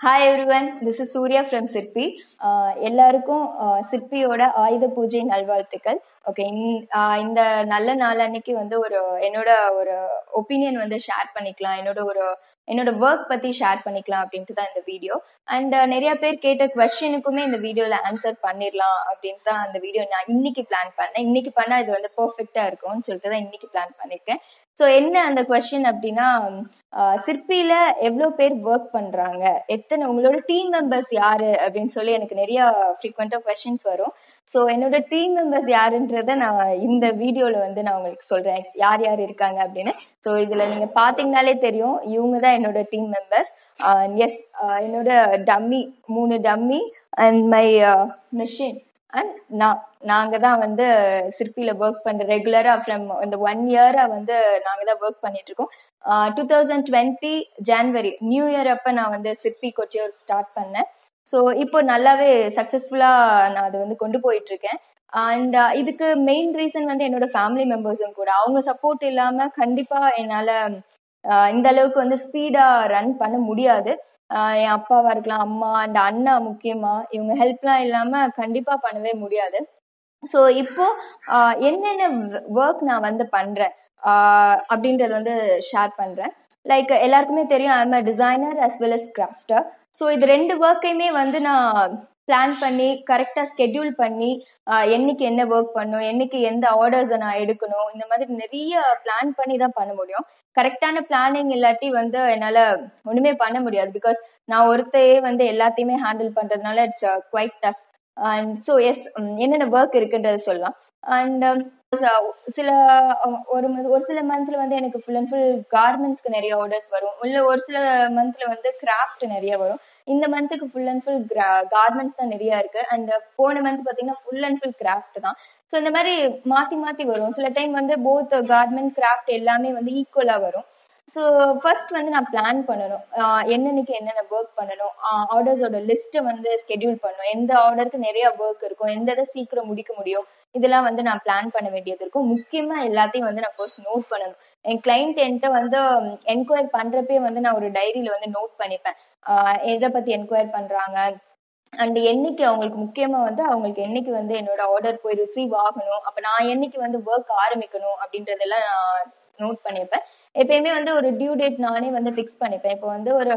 hi everyone this is Surya from Sirpi ah எல்லாருக்கும் ஆஹ் சிற்பியோட ஆயுத பூஜை நல்வாழ்த்துக்கள் ஓகே இந்த நல்ல நாள் அன்னைக்கு வந்து ஒரு என்னோட ஒரு ஒப்பீனியன் வந்து ஷேர் பண்ணிக்கலாம் என்னோட ஒரு என்னோட ஒர்க் பத்தி ஷேர் பண்ணிக்கலாம் அப்படின்ட்டு தான் இந்த வீடியோ அண்ட் நிறைய பேர் கேட்ட கொஸ்டினுக்குமே இந்த வீடியோல ஆன்சர் பண்ணிடலாம் அப்படின்ட்டு தான் அந்த வீடியோ நான் இன்னைக்கு பிளான் பண்ணேன் இன்னைக்கு பண்ணா இது வந்து பெர்ஃபெக்டா இருக்கும்னு சொல்லிட்டு தான் இன்னைக்கு பிளான் பண்ணிருக்கேன் ஸோ என்ன அந்த கொஸ்டின் அப்படின்னா ஆஹ் சிற்பியில எவ்வளோ பேர் ஒர்க் பண்றாங்க எத்தனை உங்களோட டீம் மெம்பர்ஸ் யாரு அப்படின்னு சொல்லி எனக்கு நிறைய ஃப்ரீக்வெண்டா கொஸ்டின்ஸ் வரும் ஸோ என்னோட டீம் மெம்பர்ஸ் யாருன்றத நான் இந்த வீடியோல வந்து நான் உங்களுக்கு சொல்றேன் யார் யார் இருக்காங்க அப்படின்னு ஸோ இதுல நீங்க பாத்தீங்கனாலே தெரியும் இவங்க தான் என்னோட டீம் மெம்பர்ஸ் எஸ் என்னோட டம்மி மூணு dummy and my machine and நான் நாங்க தான் வந்து சிற்பியில ஒர்க் பண்ற ரெகுலரா ஃப்ரம் இந்த ஒன் இயரா வந்து நாங்க தான் ஒர்க் பண்ணிட்டு இருக்கோம் two thousand twenty January new year அப்ப நான் வந்து சிற்பி கொச்சியூர் ஸ்டார்ட் பண்ணேன் ஸோ இப்போ நல்லாவே சக்சஸ்ஃபுல்லா நான் அதை வந்து கொண்டு போயிட்டு இருக்கேன் அண்ட் இதுக்கு மெயின் ரீசன் வந்து என்னோட ஃபேமிலி மெம்பர்ஸும் கூட அவங்க சப்போர்ட் இல்லாம கண்டிப்பா என்னால ஆஹ் இந்த அளவுக்கு வந்து ஸ்பீடா ரன் பண்ண முடியாது ஆஹ் என் அப்பாவா இருக்கலாம் அம்மா அண்ட் அண்ணா முக்கியமா இவங்க ஹெல்ப்லாம் இல்லாம கண்டிப்பா பண்ணவே முடியாது ஸோ இப்போ ஆஹ் என்னென்ன ஒர்க் நான் வந்து பண்றேன் ஆஹ் அப்படின்றது வந்து ஷேர் பண்றேன் லைக் எல்லாருக்குமே தெரியும் I'm a designer as well as crafter so இது ரெண்டு ஒர்க்கையுமே வந்து நான் பிளான் பண்ணி கரெக்டாக ஸ்கெட்யூல் பண்ணி ஆஹ் என்னைக்கு என்ன ஒர்க் பண்ணும் என்னைக்கு எந்த ஆர்டர்ஸை நான் எடுக்கணும் இந்த மாதிரி நிறைய பிளான் பண்ணி தான் பண்ண முடியும் கரெக்டான பிளானிங் இல்லாட்டி வந்து என்னால் ஒன்றுமே பண்ண முடியாது பிகாஸ் நான் ஒருத்தையே வந்து எல்லாத்தையுமே ஹேண்டில் பண்ணுறதுனால it's quite tough and so yes என்னென்ன ஒர்க் இருக்குன்றது சொல்லலாம் அண்ட் சில ஒரு ஒரு சில மந்த்ல வந்து எனக்கு ஃபுல் அண்ட் ஃபுல் கார்மெண்ட்ஸ்க்கு நிறைய ஆர்டர்ஸ் வரும் இல்லை ஒரு சில மந்த்ல வந்து கிராஃப்ட் நிறைய வரும் இந்த மந்த்துக்கு ஃபுல் அண்ட் ஃபுல் கார்மெண்ட்ஸ் தான் நிறைய இருக்கு அண்ட் போன மந்த் பார்த்தீங்கன்னா ஃபுல் அண்ட் ஃபுல் கிராஃப்ட் தான் ஸோ இந்த மாதிரி மாத்தி மாத்தி வரும் சில டைம் வந்து போத் கார்மெண்ட் கிராஃப்ட் எல்லாமே வந்து ஈக்குவலா வரும் ஸோ ஃபர்ஸ்ட் வந்து நான் பிளான் பண்ணணும் என்னன்னைக்கு என்னென்ன ஒர்க் பண்ணணும் ஆர்டர்ஸோட லிஸ்ட்டை வந்து ஸ்கெடியூல் பண்ணணும் எந்த ஆர்டருக்கு நிறைய ஒர்க் இருக்கும் எந்த இதை சீக்கிரம் முடிக்க முடியும் இதெல்லாம் வந்து நான் பிளான் பண்ண வேண்டியது இருக்கும் முக்கியமா எல்லாத்தையும் வந்து நான் ஃபர்ஸ்ட் நோட் பண்ணணும் என் கிளைண்ட் என்கிட்ட வந்து என்கொயர் பண்றப்பே வந்து நான் ஒரு டைரியில வந்து நோட் பண்ணிப்பேன் எதை பத்தி என்கொயர் பண்றாங்க அண்ட் என்னைக்கு அவங்களுக்கு முக்கியமா வந்து அவங்களுக்கு என்னைக்கு வந்து என்னோட ஆர்டர் போய் ரிசீவ் ஆகணும் அப்ப நான் என்னைக்கு வந்து ஒர்க் ஆரம்பிக்கணும் அப்படின்றதெல்லாம் நான் நோட் பண்ணிப்பேன் எப்பயுமே வந்து ஒரு டியூ டேட் நானே வந்து ஃபிக்ஸ் பண்ணிப்பேன் இப்போ வந்து ஒரு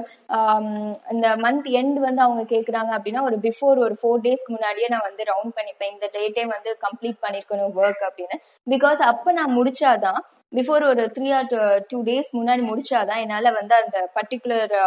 இந்த மந்த் எண்ட் வந்து அவங்க கேட்குறாங்க அப்படின்னா ஒரு பிஃபோர் ஒரு ஃபோர் டேஸ்க்கு முன்னாடியே நான் வந்து ரவுண்ட் பண்ணிப்பேன் இந்த டேட்டே வந்து கம்ப்ளீட் பண்ணிருக்கணும் ஒர்க் அப்படின்னு பிகாஸ் அப்போ நான் முடிச்சாதான் பிஃபோர் ஒரு த்ரீ ஆர் டூ டேஸ் முன்னாடி முடிச்சாதான் என்னால் வந்து அந்த பர்டிகுலர்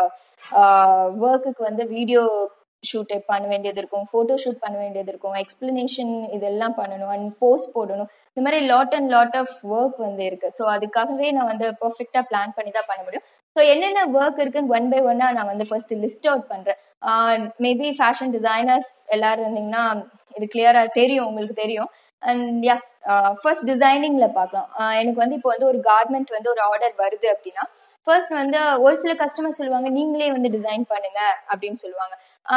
ஒர்க்குக்கு வந்து வீடியோ ஷூட் பண்ண வேண்டியது இருக்கும் ஃபோட்டோ ஷூட் பண்ண வேண்டியது இருக்கும் எக்ஸ்பிளனேஷன் இதெல்லாம் பண்ணணும் அண்ட் போஸ்ட் போடணும் இந்த மாதிரி lot and lot of work வந்து இருக்கு ஸோ அதுக்காகவே நான் வந்து பர்ஃபெக்டா பிளான் பண்ணி தான் பண்ண முடியும் ஸோ என்னென்ன ஒர்க் இருக்குன்னு ஒன் பை ஒன்னா நான் வந்து ஃபர்ஸ்ட் லிஸ்ட் அவுட் பண்றேன் மேபி ஃபேஷன் டிசைனர்ஸ் எல்லாரும் இருந்தீங்கன்னா இது கிளியரா தெரியும் உங்களுக்கு தெரியும் அண்ட் யா ஃபர்ஸ்ட் டிசைனிங்ல பார்க்கலாம் எனக்கு வந்து இப்போ வந்து ஒரு கார்மெண்ட் வந்து ஒரு ஆர்டர் வருது அப்படின்னா ஃபர்ஸ்ட் வந்து ஒரு சில கஸ்டமர் சொல்லுவாங்க நீங்களே வந்து டிசைன் பண்ணுங்க அப்படின்னு சொல்லுவாங்க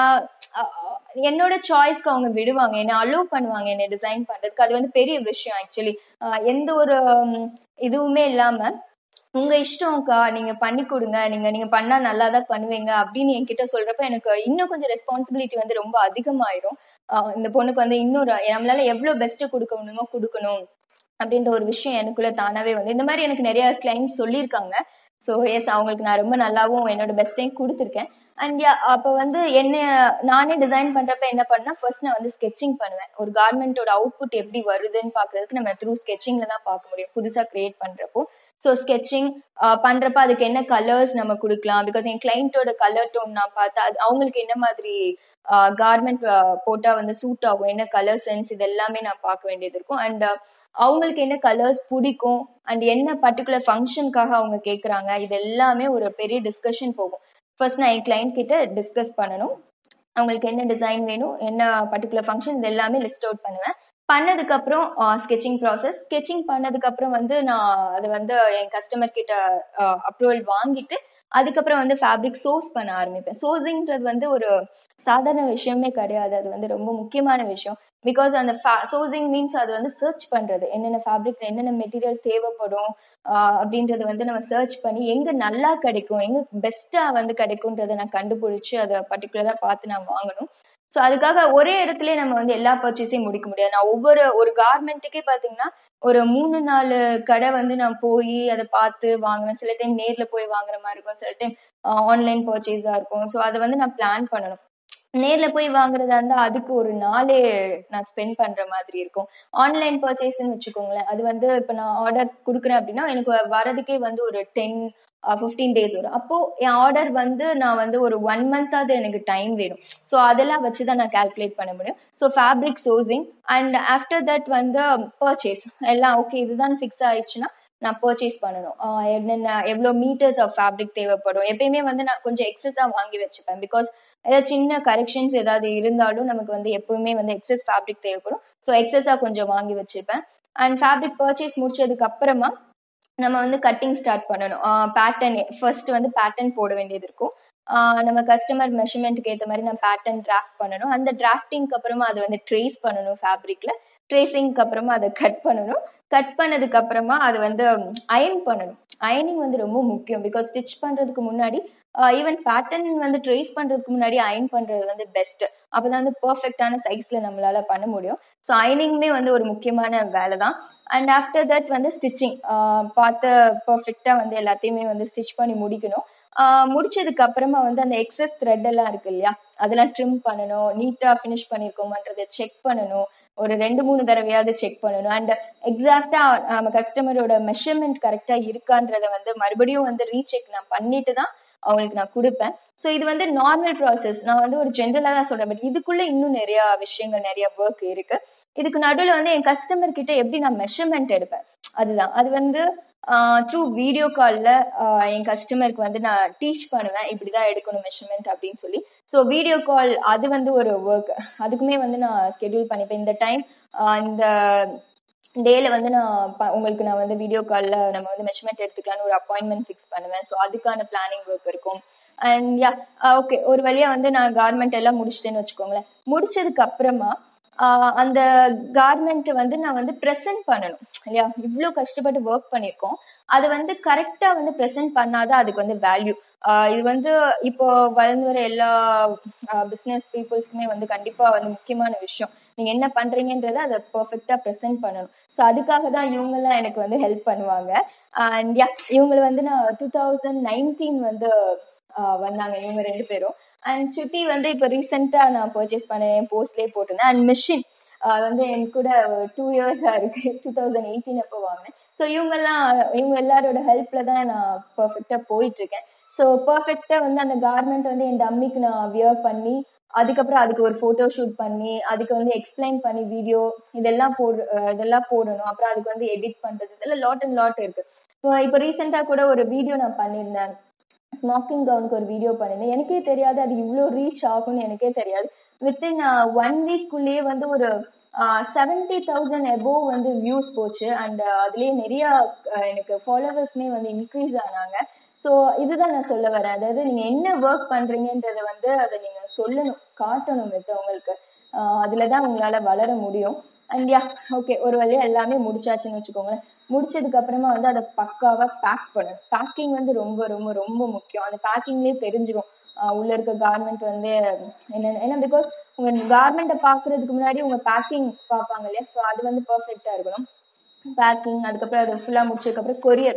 என்னோட சாய்ஸ்க்கு அவங்க விடுவாங்க என்ன அலோவ் பண்ணுவாங்க என்ன டிசைன் பண்றதுக்கு அது வந்து பெரிய விஷயம் ஆக்சுவலி எந்த ஒரு இதுவுமே இல்லாம உங்க இஷ்டம்க்கா நீங்க பண்ணி கொடுங்க நீங்க நீங்க பண்ணா நல்லா தான் பண்ணுவீங்க அப்படின்னு என்கிட்ட சொல்றப்ப எனக்கு இன்னும் கொஞ்சம் ரெஸ்பான்சிபிலிட்டி வந்து ரொம்ப அதிகமாயிரும் இந்த பொண்ணுக்கு வந்து இன்னொரு நம்மளால எவ்வளவு பெஸ்ட் கொடுக்க முடியுமோ கொடுக்கணும் அப்படின்ற ஒரு விஷயம் எனக்குள்ள தானாவே வந்து இந்த மாதிரி எனக்கு நிறைய கிளைண்ட்ஸ் சொல்லியிருக்காங்க ஸோ எஸ் அவங்களுக்கு நான் ரொம்ப நல்லாவும் என்னோட பெஸ்ட்டையும் கொடுத்துருக்கேன் அண்ட் அப்போ வந்து என்ன நானே டிசைன் பண்றப்ப என்ன பண்ணா ஃபர்ஸ்ட் நான் வந்து ஸ்கெச்சிங் பண்ணுவேன் ஒரு கார்மெண்டோட அவுட்புட் எப்படி வருதுன்னு பாக்குறதுக்கு நம்ம த்ரூ ஸ்கெச்சிங்ல தான் பார்க்க முடியும் புதுசா கிரியேட் பண்றப்போ ஸோ ஸ்கெச்சிங் பண்றப்ப அதுக்கு என்ன கலர்ஸ் நம்ம கொடுக்கலாம் பிகாஸ் என் கிளைண்ட்டோட கலர் டோன் நான் பார்த்தா அது அவங்களுக்கு என்ன மாதிரி கார்மெண்ட் போட்டா வந்து சூட் ஆகும் என்ன கலர் சென்ஸ் இது எல்லாமே நான் பார்க்க வேண்டியது இருக்கும் அண்ட் அவங்களுக்கு என்ன கலர்ஸ் பிடிக்கும் அண்ட் என்ன பர்டிகுலர் ஃபங்க்ஷனுக்காக அவங்க கேட்குறாங்க இது எல்லாமே ஒரு பெரிய டிஸ்கஷன் போகும் ஃபர்ஸ்ட் நான் என் கிளைண்ட் கிட்ட டிஸ்கஸ் பண்ணணும் அவங்களுக்கு என்ன டிசைன் வேணும் என்ன பர்டிகுலர் ஃபங்க்ஷன் இது எல்லாமே லிஸ்ட் அவுட் பண்ணுவேன் பண்ணதுக்கு அப்புறம் ஸ்கெச்சிங் ப்ராசஸ் ஸ்கெச்சிங் பண்ணதுக்கு அப்புறம் வந்து நான் அது வந்து என் கஸ்டமர் கிட்ட அப்ரூவல் வாங்கிட்டு அதுக்கப்புறம் வந்து ஃபேப்ரிக் சோர்ஸ் பண்ண ஆரம்பிப்பேன் சோர்ஸிங்கிறது வந்து ஒரு சாதாரண விஷயமே கிடையாது அது வந்து ரொம்ப முக்கியமான விஷயம் பிகாஸ் அந்த சோர்சிங் மீன்ஸ் அது வந்து சர்ச் பண்றது என்னென்ன ஃபேப்ரிக் என்னென்ன மெட்டீரியல் தேவைப்படும் அப்படின்றது வந்து நம்ம சர்ச் பண்ணி எங்க நல்லா கிடைக்கும் எங்க பெஸ்டா வந்து கிடைக்கும்ன்றதை நான் கண்டுபிடிச்சு அதை பர்டிகுலரா பார்த்து நான் வாங்கணும் ஸோ அதுக்காக ஒரே இடத்துல நம்ம வந்து எல்லா பர்ச்சேஸையும் முடிக்க முடியாது நான் ஒவ்வொரு ஒரு கார்மெண்ட்டுக்கே பார்த்தீங்கன்னா ஒரு மூணு நாலு கடை வந்து நான் போய் அதை பார்த்து வாங்குவேன் சில டைம் நேர்ல போய் வாங்குற மாதிரி இருக்கும் சில டைம் ஆன்லைன் பர்ச்சேஸா இருக்கும் ஸோ அதை வந்து நான் பிளான் பண்ணணும் நேர்ல போய் வாங்குறதா இருந்தா அதுக்கு ஒரு நாளே நான் ஸ்பெண்ட் பண்ற மாதிரி இருக்கும் ஆன்லைன் பர்ச்சேஸ்ன்னு வச்சுக்கோங்களேன் அது வந்து இப்ப நான் ஆர்டர் கொடுக்குறேன் அப்படின்னா எனக்கு வரதுக்கே வந்து ஒரு டென் ஃபிஃப்டீன் டேஸ் வரும் அப்போ என் ஆர்டர் வந்து நான் வந்து ஒரு ஒன் மந்த்தாவது எனக்கு டைம் வேணும் ஸோ அதெல்லாம் வச்சு தான் நான் கால்குலேட் பண்ண முடியும் so fabric sourcing and after that வந்து பர்ச்சேஸ் எல்லாம் ஓகே இதுதான் ஃபிக்ஸ் ஆயிடுச்சுன்னா நான் பர்ச்சேஸ் பண்ணணும் என்னென்ன எவ்வளோ மீட்டர்ஸ் ஆஃப் ஃபேப்ரிக் தேவைப்படும் எப்பயுமே வந்து நான் கொஞ்சம் எக்ஸஸாக வாங்கி வச்சுப்பேன் பிகாஸ் ஏதாவது சின்ன கரெக்ஷன்ஸ் ஏதாவது இருந்தாலும் நமக்கு வந்து எப்பவுமே வந்து எக்ஸஸ் ஃபேப்ரிக் தேவைப்படும் ஸோ எக்ஸஸாக கொஞ்சம் வாங்கி வச்சுப்பேன் அண்ட் ஃபேப்ரிக் பர்ச்சேஸ் முடிச்சதுக்கு அப்புறமா நம்ம வந்து கட்டிங் ஸ்டார்ட் பண்ணணும் பேட்டர்ன் ஃபர்ஸ்ட் வந்து பேட்டர்ன் போட வேண்டியது இருக்கும் நம்ம கஸ்டமர் மெஷர்மெண்ட்டுக்கு ஏற்ற மாதிரி நம்ம பேட்டர்ன் டிராஃப்ட் பண்ணணும் அந்த டிராஃப்டிங்க்கு அப்புறமா அதை வந்து ட்ரேஸ் பண்ணணும் ஃபேப்ரிக்ல ட்ரேசிங்க்கு அப்புறமா அதை கட் பண்ணணும் கட் பண்ணதுக்கு அப்புறமா அது வந்து அயன் பண்ணணும் அயனிங் வந்து ரொம்ப முக்கியம் பிகாஸ் ஸ்டிச் பண்றதுக்கு முன்னாடி ஈவன் பேட்டர்ன் வந்து ட்ரேஸ் பண்றதுக்கு முன்னாடி அயன் பண்றது வந்து பெஸ்ட் அப்பதான் வந்து பெர்ஃபெக்டான சைஸ்ல நம்மளால பண்ண முடியும் ஸோ அயனிங்குமே வந்து ஒரு முக்கியமான வேலை தான் அண்ட் ஆஃப்டர் தட் வந்து ஸ்டிச்சிங் பார்த்து பர்ஃபெக்டா வந்து எல்லாத்தையுமே வந்து ஸ்டிச் பண்ணி முடிக்கணும் முடிச்சதுக்கு அப்புறமா வந்து அந்த எக்ஸஸ் த்ரெட் எல்லாம் இருக்கு இல்லையா அதெல்லாம் ட்ரிம் பண்ணணும் நீட்டா ஃபினிஷ் பண்ணிருக்கோமான்றதை செக் பண்ணணும் ஒரு ரெண்டு மூணு தடவையாவது செக் பண்ணணும் அண்ட் எக்ஸாக்டா நம்ம கஸ்டமரோட மெஷர்மெண்ட் கரெக்டா இருக்கான்றத வந்து மறுபடியும் வந்து ரீசெக் நான் பண்ணிட்டு தான் அவங்களுக்கு நான் கொடுப்பேன் ஸோ இது வந்து நார்மல் ப்ராசஸ் நான் வந்து ஒரு ஜென்ரலாக தான் சொல்றேன் பட் இதுக்குள்ள இன்னும் நிறைய விஷயங்கள் நிறைய ஒர்க் இருக்கு இதுக்கு நடுவில் வந்து என் கஸ்டமர் கிட்ட எப்படி நான் மெஷர்மெண்ட் எடுப்பேன் அதுதான் அது வந்து த்ரூ வீடியோ காலில் என் கஸ்டமருக்கு வந்து நான் டீச் பண்ணுவேன் இப்படிதான் எடுக்கணும் மெஷர்மெண்ட் அப்படின்னு சொல்லி ஸோ வீடியோ கால் அது வந்து ஒரு ஒர்க் அதுக்குமே வந்து நான் ஸ்கெடியூல் பண்ணிப்பேன் இந்த டைம் இந்த டேல வந்து நான் உங்களுக்கு நான் வந்து வீடியோ காலில் நம்ம வந்து மெஷர்மெண்ட் எடுத்துக்கலாம்னு ஒரு அப்பாயின்மெண்ட் ஃபிக்ஸ் பண்ணுவேன் ஸோ அதுக்கான பிளானிங் ஒர்க் இருக்கும் அண்ட் யா ஓகே ஒரு வழியா வந்து நான் கார்மெண்ட் எல்லாம் முடிச்சிட்டேன்னு வச்சுக்கோங்களேன் முடிச்சதுக்கு அப்புறமா அந்த கார்மெண்ட் வந்து நான் வந்து ப்ரெசென்ட் பண்ணணும் இல்லையா இவ்வளோ கஷ்டப்பட்டு ஒர்க் பண்ணியிருக்கோம் அதை வந்து கரெக்டாக வந்து ப்ரெசென்ட் பண்ணாதான் அதுக்கு வந்து வேல்யூ இது வந்து இப்போ வளர்ந்து வர எல்லா பிஸ்னஸ் பீப்புள்ஸ்க்குமே வந்து கண்டிப்பாக வந்து முக்கியமான விஷயம் நீங்கள் என்ன பண்ணுறீங்கன்றத அதை பர்ஃபெக்டாக ப்ரெசென்ட் பண்ணணும் ஸோ அதுக்காக தான் இவங்கெல்லாம் எனக்கு வந்து ஹெல்ப் பண்ணுவாங்க அண்ட் யா இவங்களை வந்து நான் டூ தௌசண்ட் நைன்டீன் வந்து வந்தாங்க இவங்க ரெண்டு பேரும் அண்ட் சுட்டி வந்து இப்போ ரீசெண்டாக நான் பர்ச்சேஸ் பண்ணேன் போஸ்ட்லேயே போட்டிருந்தேன் அண்ட் மிஷின் வந்து என் கூட டூ இயர்ஸாக இருக்கு டூ தௌசண்ட் எயிட்டீன் அப்போ வாங்கினேன் ஸோ இவங்கெல்லாம் இவங்க எல்லாரோட ஹெல்ப்ல தான் நான் பர்ஃபெக்டாக போயிட்டு இருக்கேன் ஸோ பர்ஃபெக்டாக வந்து அந்த கார்மெண்ட் வந்து என் டம்மிக்கு நான் வியர் பண்ணி அதுக்கப்புறம் அதுக்கு ஒரு ஃபோட்டோ ஷூட் பண்ணி அதுக்கு வந்து எக்ஸ்பிளைன் பண்ணி வீடியோ இதெல்லாம் போடு இதெல்லாம் போடணும் அப்புறம் அதுக்கு வந்து எடிட் பண்ணுறது இதெல்லாம் லாட் அண்ட் லாட் இருக்கு இப்போ ரீசெண்டாக கூட ஒரு வீடியோ நான் பண்ணியிருந்தேன் ஸ்மாக்கிங் கவுனுக்கு ஒரு வீடியோ பண்ணியிருந்தேன் எனக்கே தெரியாது அது இவ்வளோ ரீச் ஆகும்னு எனக்கே தெரியாது வித்தின் ஒன் வீக்குள்ளேயே வந்து ஒரு செவன்டி தௌசண்ட் எபோவ் வந்து வியூஸ் போச்சு அண்ட் அதுலேயே நிறைய எனக்கு ஃபாலோவர்ஸ்மே வந்து இன்க்ரீஸ் ஆனாங்க ஸோ இதுதான் நான் சொல்ல வரேன் அதாவது நீங்கள் என்ன ஒர்க் பண்ணுறீங்கன்றத வந்து அதை நீங்கள் சொல்லணும் காட்டணும் மித்தவங்களுக்கு அதில் தான் உங்களால் வளர முடியும் அண்ட் யா ஓகே ஒரு வழியாக எல்லாமே முடிச்சாச்சுன்னு வச்சுக்கோங்களேன் முடிச்சதுக்கு அப்புறமா வந்து அதை பக்காவா பேக் பண்ணணும் பேக்கிங் வந்து ரொம்ப ரொம்ப ரொம்ப முக்கியம் அந்த பேக்கிங்லேயே தெரிஞ்சிடும் உள்ள இருக்க கார்மெண்ட் வந்து என்ன ஏன்னா பிகாஸ் உங்க கார்மெண்ட்டை பாக்குறதுக்கு முன்னாடி உங்க பேக்கிங் பார்ப்பாங்க இல்லையா ஸோ அது வந்து பர்ஃபெக்டா இருக்கணும் பேக்கிங் அதுக்கப்புறம் அதை ஃபுல்லா முடிச்சதுக்கப்புறம் கொரியர்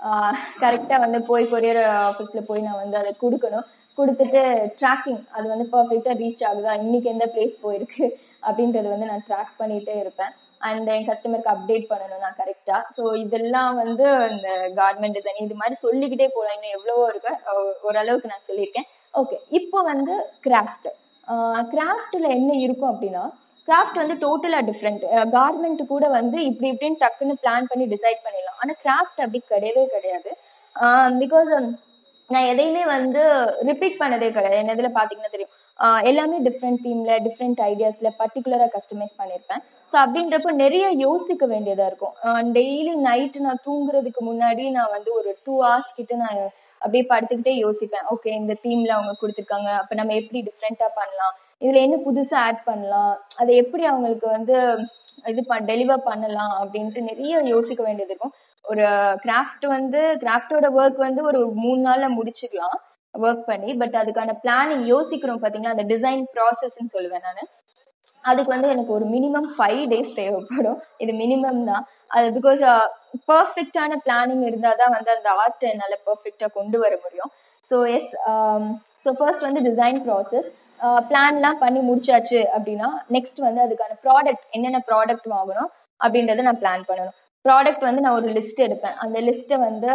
கரெக்டா வந்து போய் கொரியர் ஆஃபீஸ்ல போய் நான் வந்து அதை கொடுக்கணும் கொடுத்துட்டு ட்ராக்கிங் அது வந்து பர்ஃபெக்டா ரீச் ஆகுதா இன்னைக்கு எந்த பிளேஸ் போயிருக்கு அப்படின்றது வந்து நான் ட்ராக் பண்ணிட்டே இருப்பேன் அண்ட் என் கஸ்டமருக்கு அப்டேட் பண்ணணும் நான் கரெக்டா ஸோ இதெல்லாம் வந்து இந்த கார்மெண்ட் டிசைன் இது மாதிரி சொல்லிக்கிட்டே போகலாம் இன்னும் எவ்வளவோ இருக்கு ஓரளவுக்கு நான் சொல்லியிருக்கேன் ஓகே இப்போ வந்து கிராஃப்ட் கிராஃப்ட்ல என்ன இருக்கும் அப்படின்னா கிராஃப்ட் வந்து டோட்டலா டிஃப்ரெண்ட் கார்மெண்ட் கூட வந்து இப்படி இப்படின்னு டக்குன்னு பிளான் பண்ணி டிசைட் பண்ணிடலாம் ஆனா கிராஃப்ட் அப்படி கிடையவே கிடையாது பிகாஸ் நான் எதையுமே வந்து ரிப்பீட் பண்ணதே கிடையாது என்ன இதில் பார்த்தீங்கன்னா தெரியும் எல்லாமே டிஃப்ரெண்ட் தீம்ல டிஃப்ரெண்ட் ஐடியாஸ்ல பர்டிகுலரா கஸ்டமைஸ் பண்ணியிருப்பேன் ஸோ அப்படின்றப்போ நிறைய யோசிக்க வேண்டியதா இருக்கும் டெய்லி நைட்டு நான் தூங்குறதுக்கு முன்னாடி நான் வந்து ஒரு டூ ஹவர்ஸ் கிட்ட நான் அப்படியே படுத்துக்கிட்டே யோசிப்பேன் ஓகே இந்த தீம்ல அவங்க கொடுத்துருக்காங்க அப்ப நம்ம எப்படி டிஃப்ரெண்டா பண்ணலாம் இதுல என்ன புதுசா ஆட் பண்ணலாம் அதை எப்படி அவங்களுக்கு வந்து இது பண் டெலிவர் பண்ணலாம் அப்படின்ட்டு நிறைய யோசிக்க வேண்டியது இருக்கும் ஒரு கிராஃப்ட் வந்து கிராஃப்டோட ஒர்க் வந்து ஒரு மூணு நாள்ல முடிச்சுக்கலாம் ஒர்க் பண்ணி பட் அதுக்கான பிளானிங் யோசிக்கிறோம் பாத்தீங்களா அந்த டிசைன் ப்ராசஸ்ன்னு சொல்லுவேன் நான் அதுக்கு வந்து எனக்கு ஒரு மினிமம் ஃபைவ் டேஸ் தேவைப்படும் இது மினிமம் தான் அது பிகாஸ் பர்ஃபெக்டான பிளானிங் இருந்தால் தான் வந்து அந்த ஆர்ட்டை என்னால் பர்ஃபெக்டாக கொண்டு வர முடியும் ஸோ எஸ் ஸோ ஃபர்ஸ்ட் வந்து டிசைன் ப்ராசஸ் பிளான்லாம் பண்ணி முடிச்சாச்சு அப்படின்னா நெக்ஸ்ட் வந்து அதுக்கான ப்ராடக்ட் என்னென்ன ப்ராடக்ட் வாங்கணும் அப்படின்றத நான் பிளான் பண்ணணும் ப்ராடக்ட் வந்து நான் ஒரு லிஸ்ட் எடுப்பேன் அந்த லிஸ்ட்டை வந்து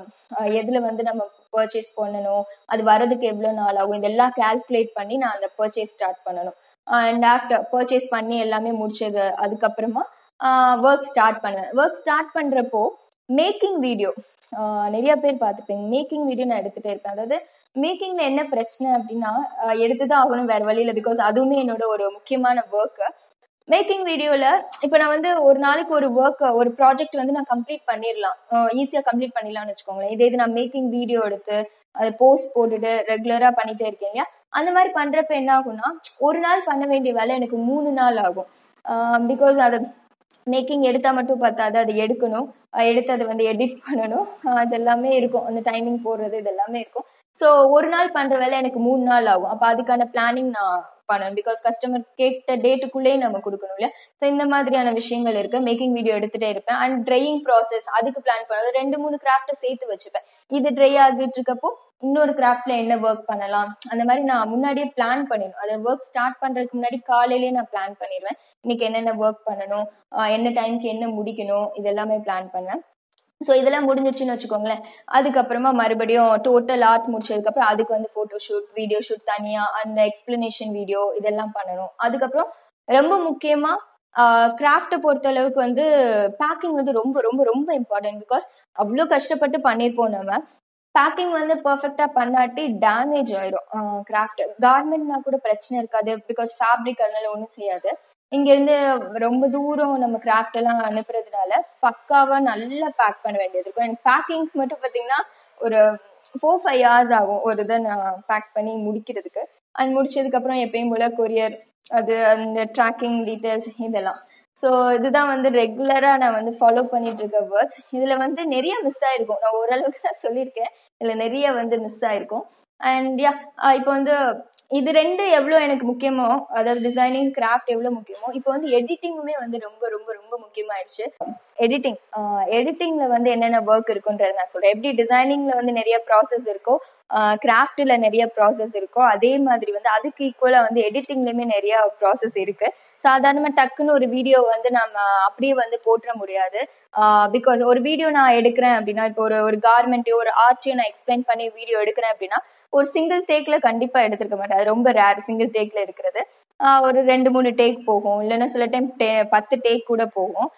எதில் வந்து நம்ம பர்ச்சேஸ் பண்ணணும் அது வரதுக்கு எவ்வளோ நாள் ஆகும் இதெல்லாம் கால்குலேட் பண்ணி நான் அந்த பர்ச்சேஸ் ஸ்டார்ட் பண்ணணும் அண்ட் ஆஃப்டர் பர்ச்சேஸ் பண்ணி எல்லாமே முடிச்சது அதுக்கப்புறமா ஒர்க் ஸ்டார்ட் பண்ணுவேன் ஒர்க் ஸ்டார்ட் பண்ணுறப்போ மேக்கிங் வீடியோ நிறைய பேர் பார்த்துப்பீங்க மேக்கிங் வீடியோ நான் எடுத்துகிட்டே இருப்பேன் அதாவது மேக்கிங்ல என்ன பிரச்சனை அப்படின்னா எடுத்துதான் ஆகணும் வேற வழியில பிகாஸ் அதுவுமே என்னோட ஒரு முக்கியமான ஒர்க்கு மேக்கிங் வீடியோல இப்போ நான் வந்து ஒரு நாளைக்கு ஒரு ஒர்க் ஒரு ப்ராஜெக்ட் வந்து நான் கம்ப்ளீட் பண்ணிடலாம் ஈஸியாக கம்ப்ளீட் பண்ணிடலாம்னு வச்சுக்கோங்களேன் இதே இது நான் மேக்கிங் வீடியோ எடுத்து அதை போஸ்ட் போட்டுட்டு ரெகுலரா பண்ணிட்டே இருக்கீங்க அந்த மாதிரி பண்றப்ப என்ன ஆகும்னா ஒரு நாள் பண்ண வேண்டிய வேலை எனக்கு மூணு நாள் ஆகும் பிகாஸ் அது மேக்கிங் எடுத்தா மட்டும் பார்த்தாது அதை எடுக்கணும் எடுத்து அதை வந்து எடிட் பண்ணணும் அது எல்லாமே இருக்கும் அந்த டைமிங் போடுறது இது எல்லாமே இருக்கும் ஸோ ஒரு நாள் பண்ற வேலை எனக்கு மூணு நாள் ஆகும் அப்போ அதுக்கான பிளானிங் நான் பண்ணணும் பிகாஸ் கஸ்டமர் கேட்ட டேட்டுக்குள்ளேயே நம்ம கொடுக்கணும் இல்லையா ஸோ இந்த மாதிரியான விஷயங்கள் இருக்கு மேக்கிங் வீடியோ எடுத்துட்டே இருப்பேன் அண்ட் ட்ரையிங் ப்ராசஸ் அதுக்கு பிளான் பண்ணுறது ரெண்டு மூணு கிராஃப்டை சேர்த்து வச்சுப்பேன் இது ட்ரை ஆகிட்டு இருக்கப்போ இன்னொரு கிராஃப்ட்ல என்ன ஒர்க் பண்ணலாம் அந்த மாதிரி நான் முன்னாடியே பிளான் பண்ணிடணும் அதை ஒர்க் ஸ்டார்ட் பண்றதுக்கு முன்னாடி காலையிலேயே நான் பிளான் பண்ணிடுவேன் இன்னைக்கு என்னென்ன ஒர்க் பண்ணணும் என்ன டைம்க்கு என்ன முடிக்கணும் இதெல்லாமே பிளான் பண்ணுவேன் ஸோ இதெல்லாம் முடிஞ்சிருச்சுன்னு வச்சுக்கோங்களேன் அதுக்கப்புறமா மறுபடியும் டோட்டல் ஆர்ட் முடிச்சதுக்கப்புறம் அதுக்கு வந்து ஃபோட்டோ ஷூட் வீடியோ ஷூட் தனியாக அந்த எக்ஸ்பிளனேஷன் வீடியோ இதெல்லாம் பண்ணணும் அதுக்கப்புறம் ரொம்ப முக்கியமாக கிராஃப்டை பொறுத்த அளவுக்கு வந்து பேக்கிங் வந்து ரொம்ப ரொம்ப ரொம்ப இம்பார்ட்டன்ட் பிகாஸ் அவ்வளோ கஷ்டப்பட்டு பண்ணியிருப்போம் நம்ம பேக்கிங் வந்து பர்ஃபெக்டா பண்ணாட்டி டேமேஜ் ஆயிரும் கிராஃப்ட் கார்மெண்ட்னா கூட பிரச்சனை இருக்காது பிகாஸ் ஃபேப்ரிக் அதனால ஒன்றும் செய்யாது இங்க இருந்து ரொம்ப தூரம் நம்ம கிராஃப்ட் எல்லாம் அனுப்புறதுனால பக்காவா நல்லா பேக் பண்ண வேண்டியது இருக்கும் எனக்கு பேக்கிங் மட்டும் பாத்தீங்கன்னா ஒரு ஃபோர் ஃபைவ் ஹவர்ஸ் ஆகும் ஒரு இதை நான் பேக் பண்ணி முடிக்கிறதுக்கு அது முடிச்சதுக்கு அப்புறம் எப்பயும் போல கொரியர் அது அந்த ட்ராக்கிங் டீட்டெயில்ஸ் இதெல்லாம் ஸோ இதுதான் வந்து ரெகுலரா நான் வந்து ஃபாலோ பண்ணிட்டு இருக்க ஒர்க்ஸ் இதுல வந்து நிறைய மிஸ் ஆயிருக்கும் நான் ஓரளவுக்கு தான் சொல்லியிருக்கேன் இதுல நிறைய வந்து மிஸ் ஆயிருக்கும் அண்ட் யா இப்போ வந்து இது ரெண்டு எவ்வளோ எனக்கு முக்கியமோ அதாவது டிசைனிங் கிராஃப்ட் எவ்வளோ முக்கியமோ இப்போ வந்து எடிட்டிங்குமே வந்து ரொம்ப ரொம்ப ரொம்ப முக்கியமாயிடுச்சு எடிட்டிங் எடிட்டிங்ல வந்து என்னென்ன ஒர்க் இருக்குன்றது நான் சொல்றேன் எப்படி டிசைனிங்ல வந்து நிறைய ப்ராசஸ் இருக்கோ கிராஃப்ட்ல நிறைய ப்ராசஸ் இருக்கோ அதே மாதிரி வந்து அதுக்கு ஈக்குவலா வந்து எடிட்டிங்லயுமே நிறைய ப்ராசஸ் இருக்கு சாதாரணமா டக்குன்னு ஒரு வீடியோ வந்து நம்ம அப்படியே வந்து போட்டுற முடியாது பிகாஸ் ஒரு வீடியோ நான் எடுக்கிறேன் அப்படின்னா இப்போ ஒரு ஒரு கார்மெண்ட்டையோ ஒரு ஆர்ட்டையோ நான் எக்ஸ்பிளைன் பண்ணி வீடியோ எடுக்கிறேன் அப்படின்னா ஒரு சிங்கிள் டேக்ல கண்டிப்பா எடுத்திருக்க மாட்டேன் அது ரொம்ப ரேர் சிங்கிள் டேக்ல எடுக்கிறது ஒரு ரெண்டு மூணு டேக் போகும் இல்லைன்னா சில டைம் பத்து டேக் கூட போகும்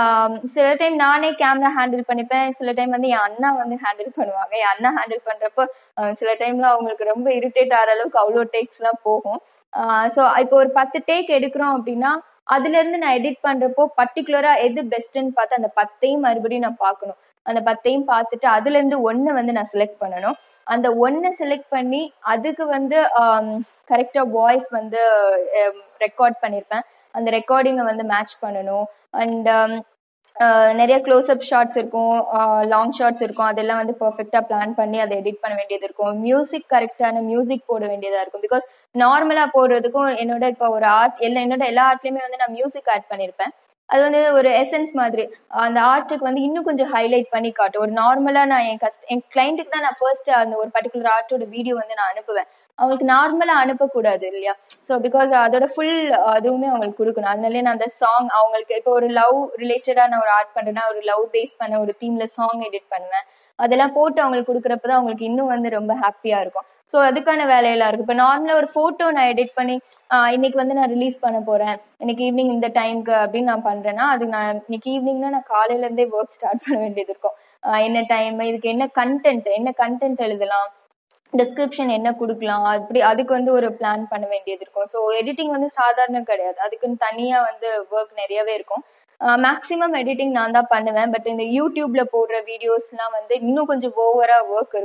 சில டைம் நானே கேமரா ஹேண்டில் பண்ணிப்பேன் சில டைம் வந்து என் அண்ணா வந்து ஹேண்டில் பண்ணுவாங்க என் அண்ணா ஹேண்டில் பண்றப்போ சில டைம்ல அவங்களுக்கு ரொம்ப இரிட்டேட் ஆகிற அளவுக்கு அவ்வளோ டேக்ஸ் எல்லாம் போகும் ஸோ இப்போ ஒரு பத்து டேக் எடுக்கிறோம் அப்படின்னா அதுல இருந்து நான் எடிட் பண்றப்போ பர்டிகுலரா எது பெஸ்ட்ன்னு பார்த்து அந்த பத்தையும் மறுபடியும் நான் பார்க்கணும் அந்த பத்தையும் பார்த்துட்டு அதுல இருந்து ஒன்னு வந்து நான் செலக்ட் பண்ணணும் அந்த ஒன்னை செலக்ட் பண்ணி அதுக்கு வந்து கரெக்டா வாய்ஸ் வந்து ரெக்கார்ட் பண்ணியிருப்பேன் அந்த ரெக்கார்டிங்கை வந்து மேட்ச் பண்ணணும் அண்ட் நிறைய க்ளோஸ் அப் ஷார்ட்ஸ் இருக்கும் லாங் ஷார்ட்ஸ் இருக்கும் அதெல்லாம் வந்து பர்ஃபெக்டா பிளான் பண்ணி அதை எடிட் பண்ண வேண்டியது இருக்கும் மியூசிக் கரெக்டான மியூசிக் போட வேண்டியதா இருக்கும் பிகாஸ் நார்மலா போடுறதுக்கும் என்னோட இப்போ ஒரு ஆர்ட் எல்லா என்னோட எல்லா ஆர்ட்லயுமே வந்து நான் மியூசிக் ஆட் பண்ணியிருப்பேன் அது வந்து ஒரு எசன்ஸ் மாதிரி அந்த ஆர்ட்டுக்கு வந்து இன்னும் கொஞ்சம் ஹைலைட் பண்ணி காட்டும் ஒரு நார்மலா நான் என் கஸ்ட் என் கிளைண்ட்டுக்கு தான் நான் ஃபர்ஸ்ட் அந்த ஒரு பர்டிகுலர் ஆர்ட்டோட வீடியோ வந்து நான் அனுப்புவேன் அவங்களுக்கு நார்மலா அனுப்பக்கூடாது இல்லையா ஸோ பிகாஸ் அதோட ஃபுல் அதுவுமே அவங்களுக்கு கொடுக்கணும் அதனாலே நான் அந்த சாங் அவங்களுக்கு இப்போ ஒரு லவ் ரிலேட்டடா நான் ஒரு ஆர்ட் பண்றேன்னா ஒரு லவ் பேஸ் பண்ண ஒரு தீம்ல சாங் எடிட் பண்ணுவேன் அதெல்லாம் போட்டு அவங்களுக்கு கொடுக்குறப்ப தான் அவங்களுக்கு இன்னும் வந்து ரொம்ப ஹாப்பியா இருக்கும் ஸோ அதுக்கான வேலையெல்லாம் இருக்கு இப்போ நார்மலா ஒரு போட்டோ நான் எடிட் பண்ணி இன்னைக்கு வந்து நான் ரிலீஸ் பண்ண போறேன் இன்னைக்கு ஈவினிங் இந்த டைம்க்கு அப்படின்னு நான் பண்றேன்னா அது நான் இன்னைக்கு ஈவினிங்னா நான் காலையில இருந்தே ஒர்க் ஸ்டார்ட் பண்ண வேண்டியது இருக்கும் என்ன டைம் இதுக்கு என்ன கண்டென்ட் என்ன கண்டென்ட் எழுதலாம் டிஸ்கிரிப்ஷன் என்ன கொடுக்கலாம் அப்படி அதுக்கு வந்து ஒரு பிளான் பண்ண வேண்டியது இருக்கும் ஸோ எடிட்டிங் வந்து சாதாரணம் கிடையாது அதுக்குன்னு தனியா வந்து ஒர்க் நிறையவே இருக்கும் மேக்ஸிமம் எடிட்டிங் நான் தான் பண்ணுவேன் பட் இந்த யூடியூப்ல போடுற வீடியோஸ்லாம் வந்து இன்னும் கொஞ்சம் ஓவரா ஒர்க் இருக்கும்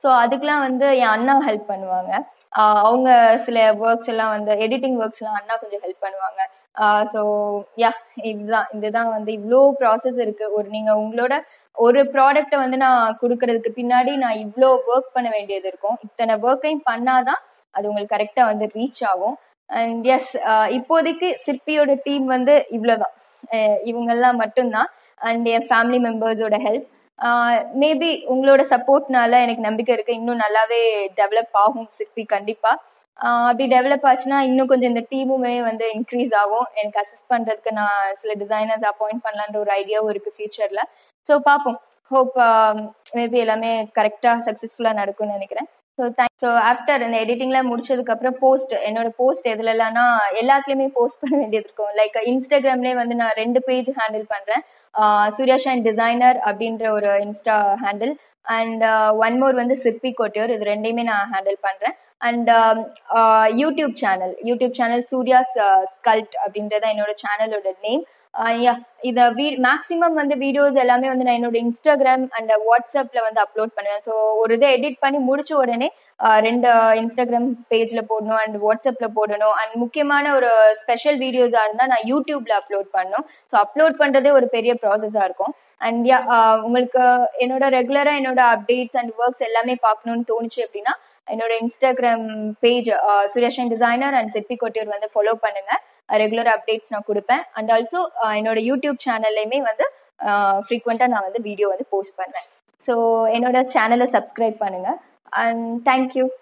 ஸோ அதுக்கெலாம் வந்து என் அண்ணா ஹெல்ப் பண்ணுவாங்க ஆஹ் அவங்க சில ஒர்க்ஸ் எல்லாம் வந்து எடிட்டிங் ஒர்க்ஸ் எல்லாம் அண்ணா கொஞ்சம் ஹெல்ப் பண்ணுவாங்க ஸோ யா இதுதான் இதுதான் வந்து இவ்வளோ ப்ராசஸ் இருக்கு ஒரு நீங்க உங்களோட ஒரு ப்ராடக்ட்டை வந்து நான் கொடுக்கறதுக்கு பின்னாடி நான் இவ்வளோ ஒர்க் பண்ண வேண்டியது இருக்கும் இத்தனை ஒர்க்கையும் பண்ணாதான் அது உங்களுக்கு கரெக்டாக வந்து ரீச் ஆகும் அண்ட் எஸ் இப்போதைக்கு சிற்பியோட டீம் வந்து இவ்வளோதான் இவங்கெல்லாம் மட்டும்தான் அண்ட் என் ஃபேமிலி மெம்பர்ஸோட ஹெல்ப் மேபி உங்களோட சப்போர்ட்னால எனக்கு நம்பிக்கை இருக்கு இன்னும் நல்லாவே டெவலப் ஆகும் சிற்பி கண்டிப்பா ஆஹ் அப்படி டெவலப் ஆச்சுன்னா இன்னும் கொஞ்சம் இந்த டீமுமே வந்து இன்க்ரீஸ் ஆகும் எனக்கு அசிஸ்ட் பண்றதுக்கு நான் சில டிசைனர்ஸ் அப்பாயிண்ட் பண்ணலான்ற ஒரு ஐடியாவும் இருக்கு ஃபியூச்சர்ல ஸோ பார்ப்போம் ஹோப் மேபி எல்லாமே கரெக்டாக சக்ஸஸ்ஃபுல்லாக நடக்கும்னு நினைக்கிறேன் ஸோ தேங்க் ஸோ ஆஃப்டர் இந்த எடிட்டிங்லாம் முடிச்சதுக்கு அப்புறம் போஸ்ட் என்னோட போஸ்ட் எதுலலாம்னா எல்லாத்துலேயுமே போஸ்ட் பண்ண வேண்டியது இருக்கும் லைக் இன்ஸ்டாகிராம்லேயே வந்து நான் ரெண்டு பேஜ் ஹேண்டில் பண்ணுறேன் சூர்யா ஷைன் டிசைனர் அப்படின்ற ஒரு insta handle and one more வந்து சிற்பி கோட்டியோர் இது ரெண்டையுமே நான் ஹேண்டில் பண்ணுறேன் and YouTube channel YouTube channel Surya's sculpt அப்படின்றத என்னோட சேனலோட நேம் யா இதை வீ மேக்ஸிமம் வந்து வீடியோஸ் எல்லாமே வந்து நான் என்னோட இன்ஸ்டாகிராம் அண்ட் வாட்ஸ்அப்பில் வந்து அப்லோட் பண்ணுவேன் ஸோ ஒரு இதை எடிட் பண்ணி முடிச்ச உடனே ரெண்டு இன்ஸ்டாகிராம் பேஜில் போடணும் அண்ட் வாட்ஸ்அப்பில் போடணும் அண்ட் முக்கியமான ஒரு ஸ்பெஷல் வீடியோஸாக இருந்தால் நான் யூடியூப்பில் அப்லோட் பண்ணணும் ஸோ அப்லோட் பண்ணுறதே ஒரு பெரிய ப்ராசஸாக இருக்கும் அண்ட் யா உங்களுக்கு என்னோட ரெகுலராக என்னோட அப்டேட்ஸ் அண்ட் ஒர்க்ஸ் எல்லாமே பார்க்கணும்னு தோணுச்சு அப்படின்னா என்னோட இன்ஸ்டாகிராம் பேஜ் சுரேஷன் டிசைனர் அண்ட் சிற்பி கொட்டியூர் வந்து ஃபாலோ பண்ணுங்க ரெகுலர் அப்டேட்ஸ் நான் கொடுப்பேன் அண்ட் ஆல்சோ என்னோட யூடியூப் சேனல்லையுமே வந்து ஃப்ரீக்வெண்ட்டாக நான் வந்து வீடியோ வந்து போஸ்ட் பண்ணுவேன் ஸோ என்னோட சேனலை சப்ஸ்கிரைப் பண்ணுங்க அண்ட் தேங்க்யூ